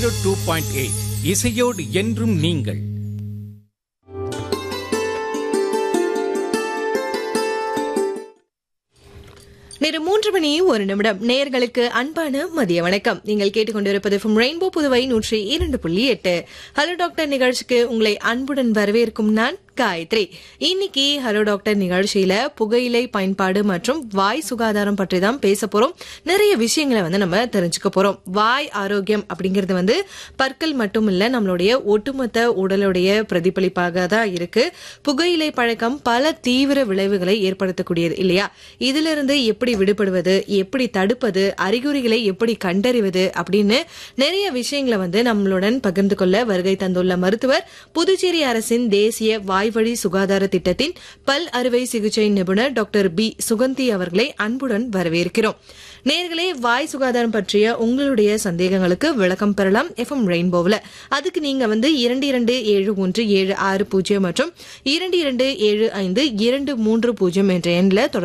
two point eight இசையோடு என்றும் நீங்கள் நேரு மூன்று மணி ஒரு நிமிடம் நேர்களுக்கு அன்பான மதிய வணக்கம் நீங்கள் கேட்டுக்கொண்டிருப்பது from ரெயின்போ புதுவை நூற்றி இரண்டு புள்ளி எட்டு ஹலோ டாக்டர் நிகழ்ச்சிக்கு உங்களை அன்புடன் வரவேற்கும் நான் காயத்ரி இன்னைக்கு ஹலோ டாக்டர் நிகழ்ச்சியில புகையிலை பயன்பாடு மற்றும் வாய் சுகாதாரம் பற்றி தான் பேச போறோம் நிறைய விஷயங்களை வந்து நம்ம தெரிஞ்சுக்க போறோம் வாய் ஆரோக்கியம் அப்படிங்கிறது வந்து பற்கள் மட்டும் இல்ல நம்மளுடைய ஒட்டுமொத்த உடலுடைய பிரதிபலிப்பாக தான் இருக்கு புகையிலை பழக்கம் பல தீவிர விளைவுகளை ஏற்படுத்தக்கூடியது இல்லையா இதுல இருந்து எப்படி விடுபடுவது எப்படி தடுப்பது அறிகுறிகளை எப்படி கண்டறிவது அப்படின்னு நிறைய விஷயங்களை வந்து நம்மளுடன் பகிர்ந்து கொள்ள வருகை தந்துள்ள மருத்துவர் புதுச்சேரி அரசின் தேசிய வாய்வழி சுகாதார திட்டத்தின் பல் அறுவை சிகிச்சை நிபுணர் டாக்டர் பி சுகந்தி அவர்களை அன்புடன் வரவேற்கிறோம் நேர்களே வாய் சுகாதாரம் பற்றிய உங்களுடைய சந்தேகங்களுக்கு விளக்கம் பெறலாம் எஃப்எம் ரெயின்போவில் அதுக்கு நீங்க வந்து இரண்டு இரண்டு ஏழு ஒன்று ஏழு ஆறு பூஜ்ஜியம் மற்றும் இரண்டு இரண்டு ஏழு ஐந்து இரண்டு மூன்று பூஜ்ஜியம் என்ற எண்ணில் தொடர்பு